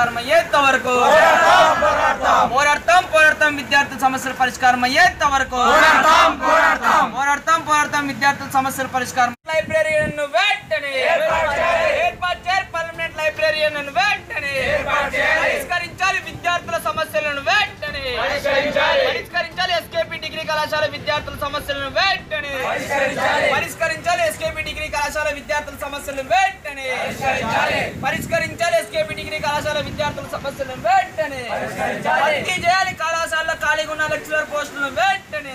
పరిష్కారం అయ్యేంత వరకు పోరాడతాం పోరాడతాం విద్యార్థుల సమస్యల పరిష్కారం అయ్యేంత వరకు పోరాడతాం పోరాడతాం విద్యార్థుల సమస్యల పరిష్కారం లైబ్రరీయన్ వెంటనే ఏర్పాటు చేయాలి పర్మనెంట్ లైబ్రరీయన్ వెంటనే పరిష్కరించాలి విద్యార్థుల సమస్యలను వెంటనే పరిష్కరించాలి ఎస్కేపీ డిగ్రీ కళాశాల విద్యార్థుల సమస్యలను వెంటనే పరిష్కరించాలి ఎస్కేపీ డిగ్రీ కళాశాల విద్యార్థుల సమస్యలను వెంటనే పరిష్కరించాలి ఎస్కేపీ డిగ్రీ కళాశాల విద్యార్థుల సమస్యలను వెంటనే భర్తీ చేయాలి కళాశాలలో ఖాళీగా ఉన్న లెక్చరర్ పోస్టులను వెంటనే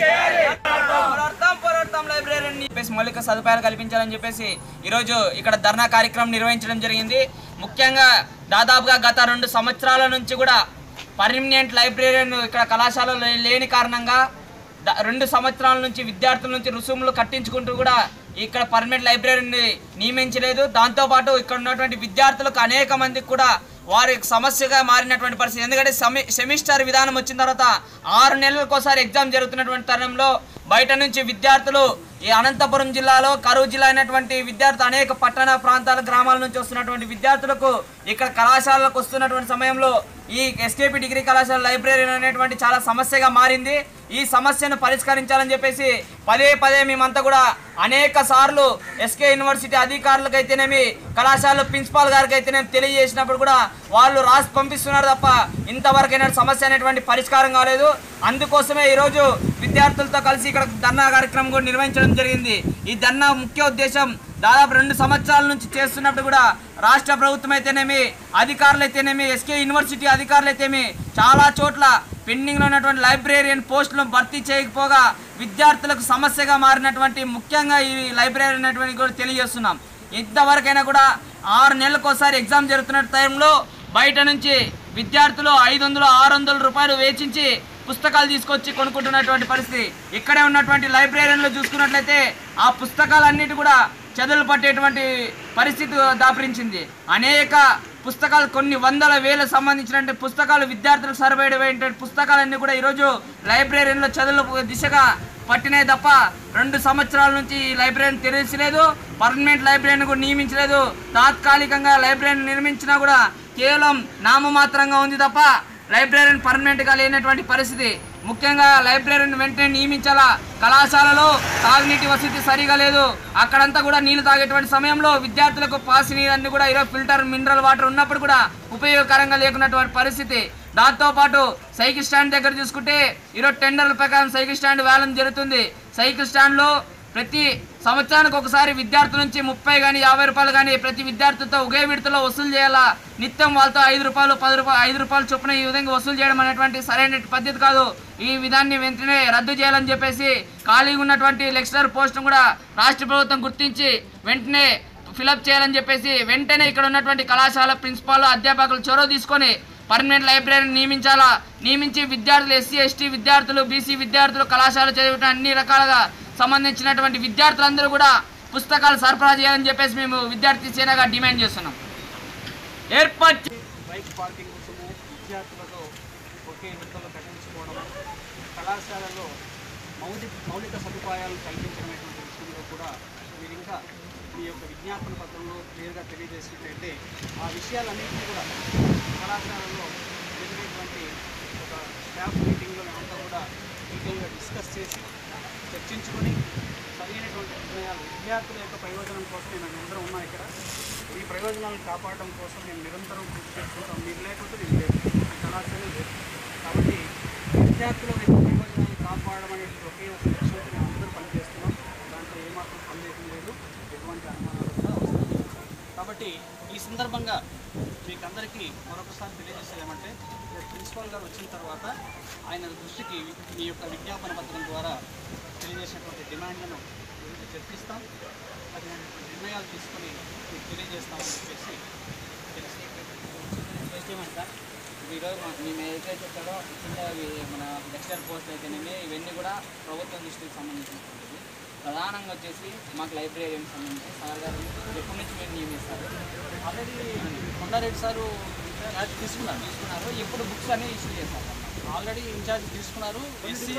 పోరాడతాం పోరాడతాం లైబ్రరీని చెప్పేసి మౌలిక సదుపాయాలు కల్పించాలని చెప్పేసి ఈరోజు ఇక్కడ ధర్నా కార్యక్రమం నిర్వహించడం జరిగింది ముఖ్యంగా దాదాపుగా గత రెండు సంవత్సరాల నుంచి కూడా పర్మనెంట్ లైబ్రరీని ఇక్కడ కళాశాలలో లే- లేని కారణంగా ద- రెండు సంవత్సరాల నుంచి విద్యార్థుల నుంచి రుసుములు కట్టించుకుంటూ కూడా ఇక్కడ పర్మనెంట్ లైబ్రరీని నియమించలేదు దాంతోపాటు ఇక్కడ ఉన్నటువంటి విద్యార్థులకు అనేక మందికి కూడా వారి సమస్యగా మారినటువంటి పరిస్థితి ఎందుకంటే సెమి సెమిస్టర్ విధానం వచ్చిన తర్వాత ఆరు నెలలకోసారి ఎగ్జామ్ జరుగుతున్నటువంటి తరుణంలో బయట నుంచి విద్యార్థులు ఈ అనంతపురం జిల్లాలో కరువు జిల్లా అయినటువంటి విద్యార్థులు అనేక పట్టణ ప్రాంతాల గ్రామాల నుంచి వస్తున్నటువంటి విద్యార్థులకు ఇక్కడ కళాశాలకు వస్తున్నటువంటి సమయంలో ఈ ఎస్కేపీ డిగ్రీ కళాశాల లైబ్రరీ అనేటువంటి చాలా సమస్యగా మారింది ఈ సమస్యను పరిష్కరించాలని చెప్పేసి పదే పదే మేమంతా కూడా అనేక సార్లు ఎస్కే యూనివర్సిటీ అధికారులకు అయితేనేమి కళాశాల ప్రిన్సిపాల్ గారికి అయితేనేమి తెలియజేసినప్పుడు కూడా వాళ్ళు రాసి పంపిస్తున్నారు తప్ప ఇంతవరకైనా సమస్య అనేటువంటి పరిష్కారం కాలేదు అందుకోసమే ఈరోజు విద్యార్థులతో కలిసి ఇక్కడ ధర్నా కార్యక్రమం కూడా నిర్వహించడం జరిగింది ఈ ధర్నా ముఖ్య ఉద్దేశం దాదాపు రెండు సంవత్సరాల నుంచి చేస్తున్నప్పుడు కూడా రాష్ట్ర ప్రభుత్వం అయితేనేమి అధికారులు అయితేనేమి ఎస్కే యూనివర్సిటీ అధికారులు అయితేమి చాలా చోట్ల పెండింగ్లో ఉన్నటువంటి లైబ్రేరియన్ పోస్టులను భర్తీ చేయకపోగా విద్యార్థులకు సమస్యగా మారినటువంటి ముఖ్యంగా ఈ లైబ్రరీ అనేటువంటి కూడా తెలియజేస్తున్నాం ఇంతవరకైనా కూడా ఆరు నెలలకు ఒకసారి ఎగ్జామ్ జరుగుతున్న టైంలో బయట నుంచి విద్యార్థులు ఐదు వందలు ఆరు వందల రూపాయలు వేచించి పుస్తకాలు తీసుకొచ్చి కొనుక్కుంటున్నటువంటి పరిస్థితి ఇక్కడే ఉన్నటువంటి లైబ్రరీలో చూసుకున్నట్లయితే ఆ పుస్తకాలన్నిటి కూడా చెదలు పట్టేటువంటి పరిస్థితి దాపరించింది అనేక పుస్తకాలు కొన్ని వందల వేల సంబంధించిన పుస్తకాలు విద్యార్థులకు సరిపోయేటువంటి పుస్తకాలన్నీ కూడా ఈరోజు లైబ్రరీలో చదువుల దిశగా పట్టినాయి తప్ప రెండు సంవత్సరాల నుంచి ఈ లైబ్రరీని తెరచలేదు పర్మనెంట్ లైబ్రరీని కూడా నియమించలేదు తాత్కాలికంగా లైబ్రరీని నిర్మించినా కూడా కేవలం నామమాత్రంగా ఉంది తప్ప లైబ్రరీని పర్మనెంట్గా లేనటువంటి పరిస్థితి ముఖ్యంగా లైబ్రరీని వెంటనే నియమించాలా కళాశాలలో తాగునీటి వసతి సరిగా లేదు అక్కడంతా కూడా నీళ్లు తాగేటువంటి సమయంలో విద్యార్థులకు పాసి నీరన్నీ కూడా ఈరోజు ఫిల్టర్ మినరల్ వాటర్ ఉన్నప్పుడు కూడా ఉపయోగకరంగా లేకున్నటువంటి పరిస్థితి దాంతోపాటు సైకిల్ స్టాండ్ దగ్గర చూసుకుంటే ఈరోజు టెండర్ల ప్రకారం సైకిల్ స్టాండ్ వేలం జరుగుతుంది సైకిల్ స్టాండ్లో ప్రతి సంవత్సరానికి ఒకసారి విద్యార్థుల నుంచి ముప్పై కానీ యాభై రూపాయలు కానీ ప్రతి విద్యార్థితో ఒకే విడతలో వసూలు చేయాలా నిత్యం వాళ్ళతో ఐదు రూపాయలు పది రూపాయలు ఐదు రూపాయలు చొప్పున ఈ విధంగా వసూలు చేయడం అనేటువంటి సరైన పద్ధతి కాదు ఈ విధాన్ని వెంటనే రద్దు చేయాలని చెప్పేసి ఖాళీగా ఉన్నటువంటి లెక్చరర్ పోస్టును కూడా రాష్ట్ర ప్రభుత్వం గుర్తించి వెంటనే ఫిలప్ చేయాలని చెప్పేసి వెంటనే ఇక్కడ ఉన్నటువంటి కళాశాల ప్రిన్సిపాల్ అధ్యాపకులు చొరవ తీసుకొని పర్మనెంట్ లైబ్రరీని నియమించాలా నియమించి విద్యార్థులు ఎస్సీ ఎస్టీ విద్యార్థులు బీసీ విద్యార్థులు కళాశాల చదివిన అన్ని రకాలుగా సంబంధించినటువంటి విద్యార్థులందరూ కూడా పుస్తకాలు సరఫరా చేయాలని చెప్పేసి మేము విద్యార్థి సేనగా డిమాండ్ చేస్తున్నాం ఏర్పాటు చే- బైక్ పార్కింగ్ కోసము విద్యార్థులతో ఒకే విడతలో కట్టించుకోవడం కళాశాలలో మౌలిక మౌలిక సదుపాయాలు కల్పించడమైనటువంటి విషయంలో కూడా మీరు ఇంకా మీ యొక్క విజ్ఞాపన పత్రంలో క్లియర్గా తెలియజేసినట్లయితే ఆ విషయాలన్నింటినీ కూడా కళాశాలలో జరిగేటువంటి ఒక స్టాఫ్ మీటింగ్లో మేమంతా కూడా డీటెయిల్గా డిస్కస్ చేసి చర్చించుకొని సరైనటువంటి నిర్ణయాలు విద్యార్థుల యొక్క ప్రయోజనం కోసమే మేము అందరం ఉన్నాం ఇక్కడ ఈ ప్రయోజనాలను కాపాడడం కోసం మేము నిరంతరం కృషి చేసుకుంటాం మీరు లేకపోతే నేను లేదు ఈ కళాశాల లేదు కాబట్టి విద్యార్థుల యొక్క ప్రయోజనాలను కాపాడడం అనేది ఒకే ఒక లక్ష్యంతో మేము అందరూ పనిచేస్తున్నాం దాంట్లో ఏమాత్రం సందేహం లేదు ఎటువంటి అనుమానాలు కూడా అవసరం లేదు. కాబట్టి ఈ సందర్భంగా మీకు అందరికీ మరొకసారి తెలియజేసేది ఏమంటే రేపు ప్రిన్సిపాల్ గారు వచ్చిన తర్వాత ఆయన దృష్టికి మీ యొక్క విజ్ఞాపన పత్రం ద్వారా తెలియజేసినటువంటి డిమాండ్లను గురించి చర్చిస్తాం తగినటువంటి నిర్ణయాలు తీసుకొని మీకు తెలియజేస్తామని చెప్పేసి తెలిసి చేసేయమంట ఈరోజు మాకు మేము ఏదైతే చెప్పారో కింద ఇవి మన లెక్చరర్ పోస్ట్ అయితేనేమి ఇవన్నీ కూడా ప్రభుత్వం దృష్టికి సంబంధించినటువంటివి ప్రధానంగా వచ్చేసి మాకు లైబ్రరీకి సంబంధించి సార్ గారు ఎప్పటి నుంచి మీరు నియమిస్తారు ఆల్రెడీ కొండారెడ్డి సారు ఇన్ఛార్జ్ తీసుకున్నారు తీసుకున్నారు ఎప్పుడు బుక్స్ అన్ని ఇష్యూ చేస్తారు ఆల్రెడీ ఇన్ఛార్జ్ తీసుకున్నారు ఎస్సీ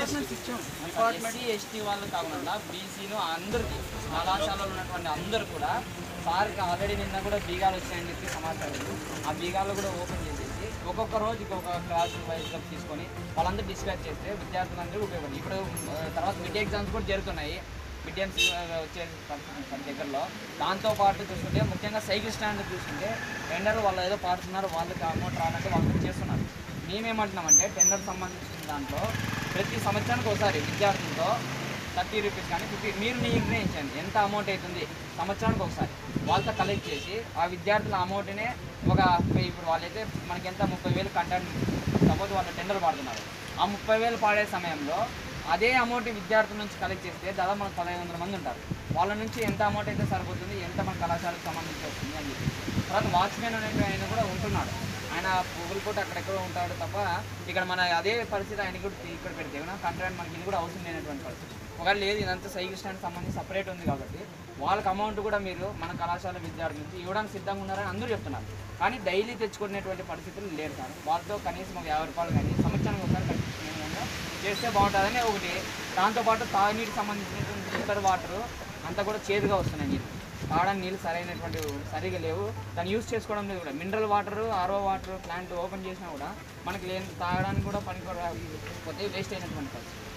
డిపార్ట్మెంట్ ఎస్సీ ఎస్టీ వాళ్ళు కాకుండా బీసీలు అందరికీ కళాశాలలో ఉన్నటువంటి అందరు కూడా సార్కి ఆల్రెడీ నిన్న కూడా బీగాలు వచ్చాయని చెప్పి సమాచారం ఆ బీగాలు కూడా ఓపెన్ చేసేసి ఒక్కొక్క రోజుకి ఒక క్లాస్ వైజ్గా తీసుకొని వాళ్ళందరూ డిస్కస్ చేస్తే విద్యార్థులందరూ ఉపయోగపడి ఇప్పుడు ఆ, తర్వాత మిడ్ ఎగ్జామ్స్ కూడా జరుగుతున్నాయి మిడ్ ఎగ్జామ్స్ వచ్చే పరిస్థితి మన దగ్గరలో దాంతో పాటు చూసుకుంటే ముఖ్యంగా సైకిల్ స్టాండ్ చూసుకుంటే టెండర్ వాళ్ళు ఏదో పాడుతున్నారు వాళ్ళకి అమౌంట్ రావాలంటే వాళ్ళు చేస్తున్నారు మేమేమంటున్నామంటే టెండర్ సంబంధించిన దాంట్లో ప్రతి సంవత్సరానికి ఒకసారి విద్యార్థులతో థర్టీ రూపీస్ కానీ ఫిఫ్టీ మీరు నిర్ణయించండి ఎంత అమౌంట్ అవుతుంది సంవత్సరానికి ఒకసారి వాళ్ళతో కలెక్ట్ చేసి ఆ విద్యార్థుల అమౌంట్నే ఒక ఇప్పుడు వాళ్ళైతే మనకి ఎంత ముప్పై వేలు కంటెంట్ సపోజ్ వాళ్ళు టెండర్ పాడుతున్నారు ఆ ముప్పై వేలు పాడే సమయంలో అదే అమౌంట్ విద్యార్థుల నుంచి కలెక్ట్ చేస్తే దాదాపు మనకు పదహైదు వందల మంది ఉంటారు వాళ్ళ నుంచి ఎంత అమౌంట్ అయితే సరిపోతుంది ఎంత మన కళాశాలకు సంబంధించి వస్తుంది అని చెప్పి తర్వాత వాచ్మెన్ అనే ఆయన కూడా ఉంటున్నాడు ఆయన పూట అక్కడెక్కడో ఉంటాడు తప్ప ఇక్కడ మన అదే పరిస్థితి ఆయన కూడా ఇక్కడ పెడితే కంట్రాక్ట్ మనకి ఇది కూడా అవసరం లేనటువంటి పరిస్థితి ఒకవేళ లేదు ఇదంతా సైకిల్ స్టాండ్ సంబంధించి సపరేట్ ఉంది కాబట్టి వాళ్ళకి అమౌంట్ కూడా మీరు మన కళాశాల విద్యార్థుల నుంచి ఇవ్వడానికి సిద్ధంగా ఉన్నారని అందరూ చెప్తున్నారు కానీ డైలీ తెచ్చుకునేటువంటి పరిస్థితులు లేరు సార్ వాళ్ళతో కనీసం ఒక యాభై రూపాయలు కానీ సంవత్సరానికి ఒకసారి కట్టించుకునే విధంగా చేస్తే బాగుంటుందని ఒకటి దాంతోపాటు తాగునీటికి సంబంధించినటువంటి ఫిల్టర్ వాటర్ అంతా కూడా చేదుగా వస్తున్నాయి నీళ్ళు తాగడానికి నీళ్ళు సరైనటువంటి సరిగా లేవు దాన్ని యూస్ చేసుకోవడం లేదు కూడా mineral water RO water plant open చేసినా కూడా మనకి లేని తాగడానికి కూడా పనికి కూడా పోతే వేస్ట్ అయినటువంటి పరిస్థితి